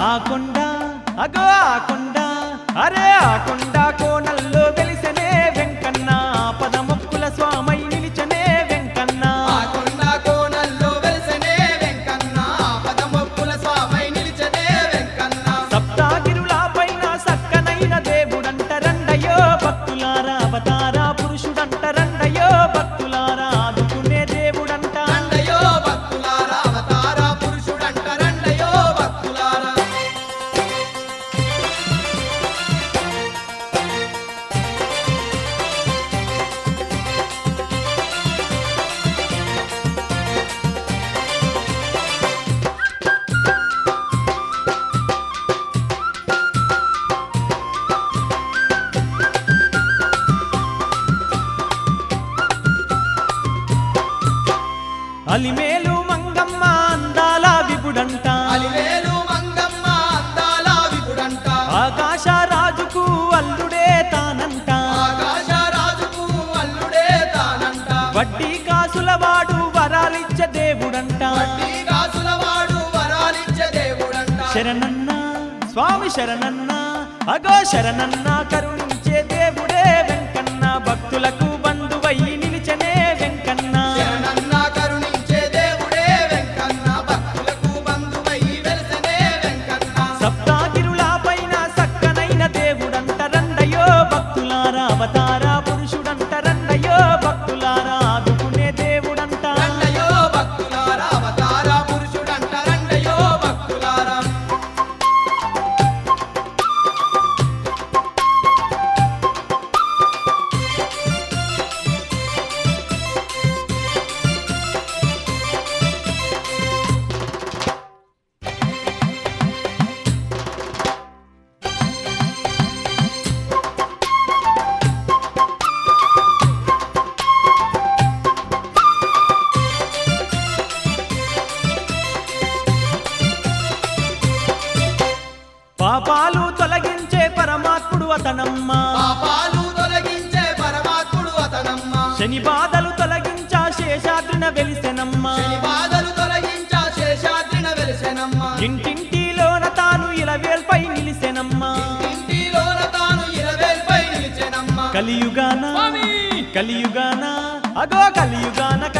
ఆ కొండ అగో ఆ కొండ అరే ఆ కొండ కోనల్లో వెలిసెనే వెంకన్న పదముక్కుల స్వామై నిలిచనే వెంకన్న ఆ కొండ కోణల్లో వెలిసెనే వెంకన్న పదమొక్కుల స్వామై నిలిచనే వెంకన్న సప్తాగిరుల పైన సక్కనైన దేవుడంట రండయో భక్తులారా అవతార పురుషుడంట రండయో భక్తులారా ఆదుకునే దేవుడంట రండయో భక్తులారా అవతార పురుషుడంట రండయో భక్తులారా అలిమేలు మంగమ్మ అందాల విపుడంట అలివేలు మంగమ్మ అందాల విపుడంట ఆకాశ రాజుకు అల్లుడే తానంట ఆకాశ రాజుకు అల్లుడే తానంట వడ్డీ కాసుల వాడు వరాలిచ్చ దేవుడంట వడ్డీ కాసుల వాడు వరాలిచ్చే దేవుడంట శరణన్న స్వామి శరణన్న అగో శరణన్న కరుణించే దేవుడే వెంకన్న భక్తులకు బంధువై నిలిచనే వెంకన్న శరణన్న కరుణించే దేవుడే వెంకన్న భక్తులకు బంధువై వెలిసెనే వెంకన్న సప్తాగిరుల పైన సక్కనైన దేవుడంట రండయో భక్తులారా అవతార పురుషుడంట రండయో భక్తులారా ఆదుకునే దేవుడంట రండయో భక్తులారా అవతార పురుషుడంట రండయో భక్తులారా పాపాలు తొలగించే పరమాత్ముడు అతనమ్మ పాపాలు తొలగించే పరమాత్ముడు అతనమ్మ శని బాధలు తొలగించా శేషాద్రిన వెలిసెనమ్మ శని బాధలు తొలగించా శేషాద్రిన వెలిసెనమ్మ ఇంటింటిలోన తాను ఇలవేల్పై నిలిసెనమ్మ ఇంటిలోన తాను ఇరవేల్పై నిలిచెనమ్మ కలియుగాన కలియుగాన అగో కలియుగాన